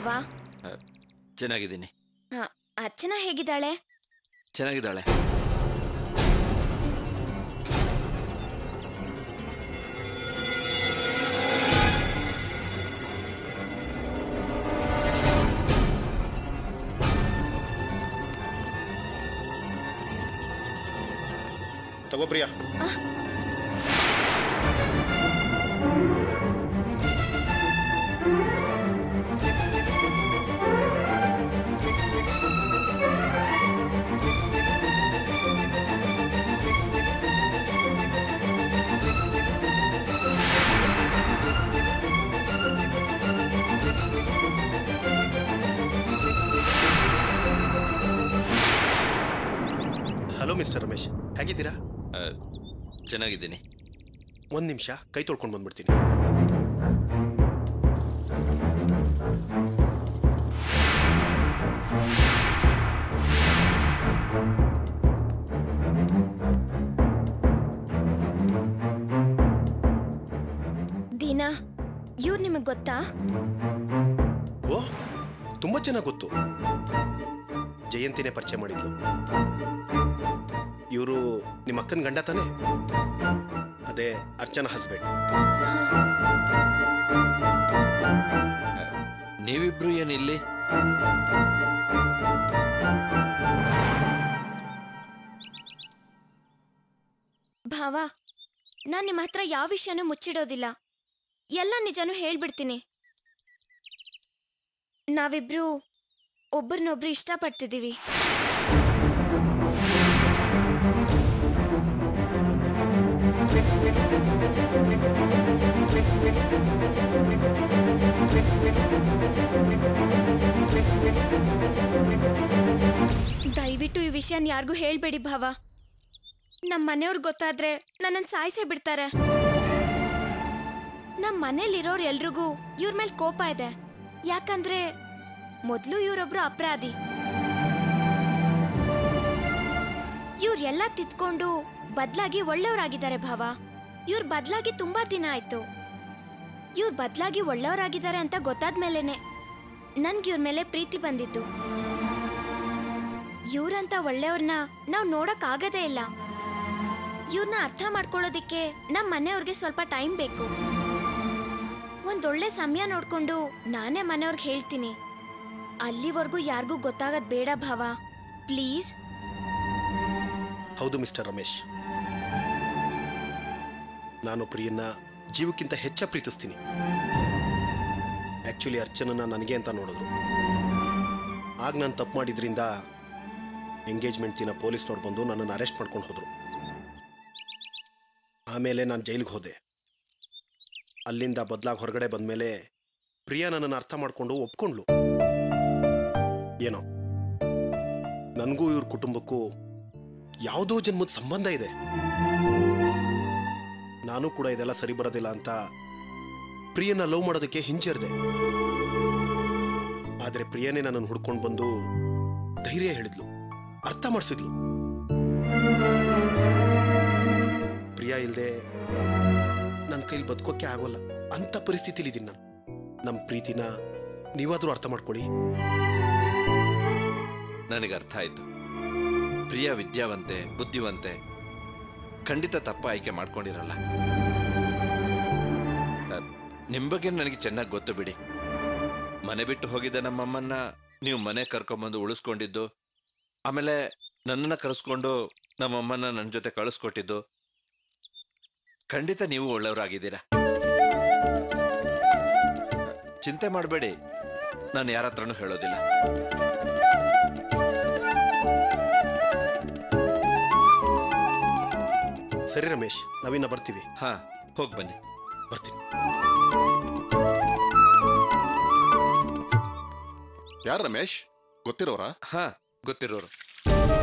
ಭಾವ ಚೆನ್ನಾಗಿದ್ದೀನಿ ಹ, ಅರ್ಚನಾ ಹೇಗಿದ್ದಾಳೆ ಚೆನ್ನಾಗಿದ್ದಾಳೆ ತಗೋ ಪ್ರಿಯಾ ಹಲೋ ಮಿಸ್ಟರ್ ರಮೇಶ್ ಹೇಗಿದ್ದೀರಾ ಆ, ಚೆನ್ನಾಗಿದ್ದೀನಿ ಒಂದು ನಿಮಿಷ ಕೈ ತೊಳ್ಕೊಂಡು ಬಂದ್ಬಿಡ್ತೀನಿ ದೀನಾ ಇವ್ರು ನಿಮಗ್ ಗೊತ್ತಾ ಓ ತುಂಬ ಚೆನ್ನಾಗಿ ಗೊತ್ತು ಜಯಂತಿನೇ ಪರಿಚಯ ಮಾಡಿದ್ಲು ಇವರು ನಿಮ್ಮ ಅಕ್ಕನ ಗಂಡ ತಾನೆ ಅದೇ ಅರ್ಚನಾ ಹಸ್ಬೆಂಡ್ ನೀವಿಬ್ರು ಏನು ಇಲ್ಲಿ ಭಾವ ನಾನ್ ನಿಮ್ಮ ಹತ್ರ ಯಾವ ವಿಷಯನೂ ಮುಚ್ಚಿಡೋದಿಲ್ಲ ಎಲ್ಲ ನಿಜನೂ ಹೇಳ್ಬಿಡ್ತೀನಿ ನಾವಿಬ್ರು ಒಬ್ರನ್ನೊಬ್ರು ಇಷ್ಟಪಡ್ತಿದ್ದೀವಿ ದಯವಿಟ್ಟು ಈ ವಿಷಯನ ಯಾರಿಗೂ ಹೇಳ್ಬೇಡಿ ಭಾವ ನಮ್ಮ ಮನೆಯವ್ರಿಗೆ ಗೊತ್ತಾದ್ರೆ ನನ್ನನ್ನು ಸಾಯಿಸೇ ಬಿಡ್ತಾರೆ ನಮ್ಮ ಮನೇಲಿರೋರು ಎಲ್ರಿಗೂ ಇವ್ರ ಮೇಲೆ ಕೋಪ ಇದೆ ಯಾಕಂದ್ರೆ ಮೊದಲು ಇವರೊಬ್ರು ಅಪರಾಧಿ ಇವ್ರೆಲ್ಲ ತಿತ್ಕೊಂಡು ಬದ್ಲಾಗಿ ಒಳ್ಳೆಯವರಾಗಿದ್ದಾರೆ ಭಾವ ಇವ್ರು ಬದ್ಲಾಗಿ ತುಂಬಾ ದಿನ ಆಯ್ತು ಇವ್ರು ಬದ್ಲಾಗಿ ಒಳ್ಳೆಯವರಾಗಿದ್ದಾರೆ ಅಂತ ಗೊತ್ತಾದ್ಮೇಲೆನೆ ನನ್ಗೆ ಇವ್ರ ಮೇಲೆ ಪ್ರೀತಿ ಬಂದಿತ್ತು ಇವ್ರಂತ ಒಳ್ಳೆಯವ್ರನ್ನ ನಾವು ನೋಡಕ್ ಆಗದೇ ಇಲ್ಲ ಇವ್ರನ್ನ ಅರ್ಥ ಮಾಡ್ಕೊಳ್ಳೋದಿಕ್ಕೆ ನಮ್ಮ ಮನೆಯವ್ರಿಗೆ ಸ್ವಲ್ಪ ಟೈಮ್ ಬೇಕು ಒಂದೊಳ್ಳೆ ಸಮಯ ನೋಡ್ಕೊಂಡು ನಾನೇ ಮನೆಯವ್ರಿಗೆ ಹೇಳ್ತೀನಿ ಅಲ್ಲಿವರೆಗೂ ಯಾರಿಗೂ ಗೊತ್ತಾಗದ್ ಬೇಡ ಭಾವ ಪ್ಲೀಸ್ ಹೌದು ಮಿಸ್ಟರ್ ರಮೇಶ್ ನಾನು ಪ್ರಿಯನ್ನ ಜೀವಕ್ಕಿಂತ ಹೆಚ್ಚ ಪ್ರೀತಿಸ್ತೀನಿ ಆ್ಯಕ್ಚುಲಿ ಅರ್ಚನನ್ನ ನನಗೆ ಅಂತ ನೋಡಿದ್ರು ಆಗ ನಾನು ತಪ್ಪು ಮಾಡಿದ್ರಿಂದ ಎಂಗೇಜ್ಮೆಂಟ್ ದಿನ ಪೊಲೀಸ್ನವ್ರು ಬಂದು ನನ್ನನ್ನು ಅರೆಸ್ಟ್ ಮಾಡ್ಕೊಂಡು ಹೋದರು ಆಮೇಲೆ ನಾನು ಜೈಲಿಗೆ ಹೋದೆ ಅಲ್ಲಿಂದ ಬದಲಾಗಿ ಹೊರಗಡೆ ಬಂದಮೇಲೆ ಪ್ರಿಯಾ ನನ್ನನ್ನು ಅರ್ಥ ಮಾಡಿಕೊಂಡು ಒಪ್ಕೊಂಡ್ಲು ಏನೋ ನನಗೂ ಇವ್ರ ಕುಟುಂಬಕ್ಕೂ ಯಾವುದೋ ಜನ್ಮದ ಸಂಬಂಧ ಇದೆ ನಾನು ಕೂಡ ಇದೆಲ್ಲ ಸರಿ ಬರೋದಿಲ್ಲ ಅಂತ ಪ್ರಿಯನ ಲವ್ ಮಾಡೋದಕ್ಕೆ ಹಿಂಜರಿದೆ ಆದ್ರೆ ಪ್ರಿಯನೇ ನನ್ನನ್ನು ಹುಡ್ಕೊಂಡು ಬಂದು ಧೈರ್ಯ ಹೇಳಿದ್ಲು ಅರ್ಥ ಮಾಡಿಸಿದ್ಲು ಪ್ರಿಯಾ ಇಲ್ಲದೆ ನನ್ನ ಕೈಲಿ ಬದುಕೋಕೆ ಆಗೋಲ್ಲ ಅಂತ ಪರಿಸ್ಥಿತಿಲಿದ್ದೀನಿ ನಾನು ನಮ್ಮ ಪ್ರೀತಿನ ನೀವಾದ್ರೂ ಅರ್ಥ ಮಾಡ್ಕೊಳ್ಳಿ ನನಗೆ ಅರ್ಥ ಆಯ್ತು ಪ್ರಿಯ ವಿದ್ಯಾವಂತೆ ಬುದ್ಧಿವಂತೆ ಖಂಡಿತ ತಪ್ಪ ಆಯ್ಕೆ ಮಾಡ್ಕೊಂಡಿರಲ್ಲ ಅ, ನಿಮ್ ಬಗ್ಗೆ ನನಗೆ ಚೆನ್ನಾಗಿ ಗೊತ್ತು ಬಿಡಿ ಮನೆ ಬಿಟ್ಟು ಹೋಗಿದ್ದ ನಮ್ಮಮ್ಮನ್ನ ನೀವು ಮನೆ ಕರ್ಕೊಂಬಂದು ಉಳಿಸ್ಕೊಂಡಿದ್ದು ಆಮೇಲೆ ನನ್ನನ್ನ ಕರೆಸ್ಕೊಂಡು ನಮ್ಮಮ್ಮನ ನನ್ನ ಜೊತೆ ಕಳಿಸ್ಕೊಟ್ಟಿದ್ದು ಖಂಡಿತ ನೀವು ಒಳ್ಳೆಯವರಾಗಿದ್ದೀರಾ ಚಿಂತೆ ಮಾಡಬೇಡಿ ನಾನು ಯಾರ ಹತ್ರನೂ ಹೇಳೋದಿಲ್ಲ ಸರಿ ರಮೇಶ್ ನಾವಿನ್ನ ಬರ್ತೀವಿ ಹಾ ಹೋಗಿ ಬನ್ನಿ ಬರ್ತೀನಿ ಯಾರು ರಮೇಶ್ ಗೊತ್ತಿರೋರಾ ಹಾ ಗೊತ್ತಿರೋರು